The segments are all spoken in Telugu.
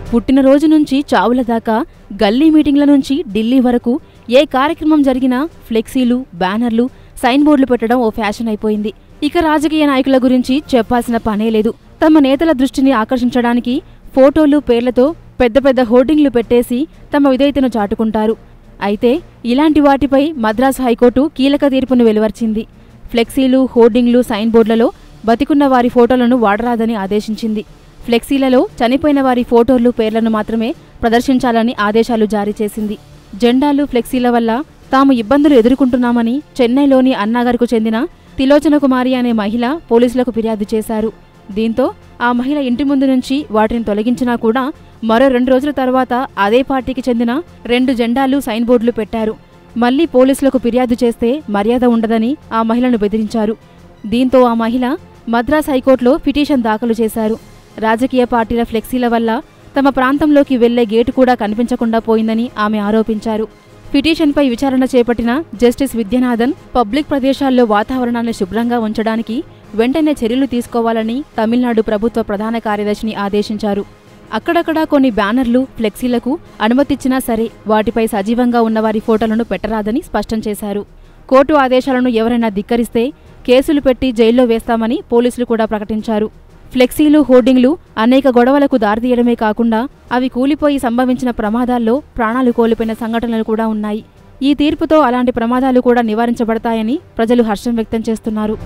పుట్టినరోజు నుంచి చావుల దాకా గల్లీ మీటింగ్ల నుంచి ఢిల్లీ వరకు ఏ కార్యక్రమం జరిగినా ఫ్లెక్సీలు బ్యానర్లు సైన్ బోర్డులు పెట్టడం ఓ ఫ్యాషన్ అయిపోయింది ఇక రాజకీయ నాయకుల గురించి చెప్పాల్సిన పనే లేదు తమ నేతల దృష్టిని ఆకర్షించడానికి ఫోటోలు పేర్లతో పెద్ద పెద్ద హోర్డింగ్లు పెట్టేసి తమ విధేయతను చాటుకుంటారు అయితే ఇలాంటి వాటిపై మద్రాసు హైకోర్టు కీలక తీర్పును వెలువర్చింది ఫ్లెక్సీలు హోర్డింగ్లు సైన్ బోర్డులలో బతికున్న వారి ఫోటోలను వాడరాదని ఆదేశించింది ఫ్లెక్సీలలో చనిపోయిన వారి ఫోటోలు పేర్లను మాత్రమే ప్రదర్శించాలని ఆదేశాలు జారీ చేసింది జెండాలు ఫ్లెక్సీల వల్ల తాము ఇబ్బందులు ఎదుర్కొంటున్నామని చెన్నైలోని అన్నాగర్కు చెందిన తిలోచన కుమారి అనే మహిళ పోలీసులకు ఫిర్యాదు చేశారు దీంతో ఆ మహిళ ఇంటి ముందు నుంచి వాటిని తొలగించినా కూడా మరో రెండు రోజుల తర్వాత అదే పార్టీకి చెందిన రెండు జెండాలు సైన్ బోర్డులు పెట్టారు మళ్లీ పోలీసులకు ఫిర్యాదు చేస్తే మర్యాద ఉండదని ఆ మహిళను బెదిరించారు దీంతో ఆ మహిళ మద్రాస్ హైకోర్టులో పిటిషన్ దాఖలు చేశారు రాజకీయ పార్టీల ఫ్లెక్సీల వల్ల తమ ప్రాంతంలోకి వెళ్లే గేటు కూడా కనిపించకుండా పోయిందని ఆమె ఆరోపించారు పిటిషన్పై విచారణ చేపట్టిన జస్టిస్ విద్యనాథన్ పబ్లిక్ ప్రదేశాల్లో వాతావరణాన్ని శుభ్రంగా ఉంచడానికి వెంటనే చర్యలు తీసుకోవాలని తమిళనాడు ప్రభుత్వ ప్రధాన కార్యదర్శిని ఆదేశించారు అక్కడక్కడా కొన్ని బ్యానర్లు ఫ్లెక్సీలకు అనుమతిచ్చినా సరే వాటిపై సజీవంగా ఉన్నవారి ఫోటోలను పెట్టరాదని స్పష్టం చేశారు కోర్టు ఆదేశాలను ఎవరైనా ధిక్కరిస్తే కేసులు పెట్టి జైల్లో వేస్తామని పోలీసులు కూడా ప్రకటించారు ఫ్లెక్సీలు హోర్డింగ్లు అనేక గొడవలకు దారితీయడమే కాకుండా అవి కూలిపోయి సంభవించిన ప్రమాదాల్లో ప్రాణాలు కోల్పోయిన సంఘటనలు కూడా ఉన్నాయి ఈ తీర్పుతో అలాంటి ప్రమాదాలు కూడా నివారించబడతాయని ప్రజలు హర్షం వ్యక్తం చేస్తున్నారు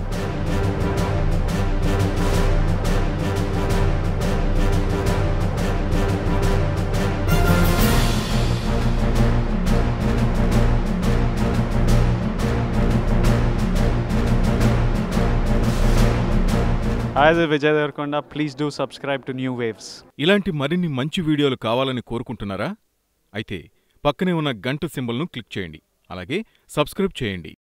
Hi, this is Vijay Devarkonda. Please do subscribe to New Waves. ఇలాంటి మరిన్ని మంచి వీడియోలు కావాలని కోరుకుంటున్నారా అయితే పక్కనే ఉన్న గంట సింబల్ను క్లిక్ చేయండి అలాగే సబ్స్క్రైబ్ చేయండి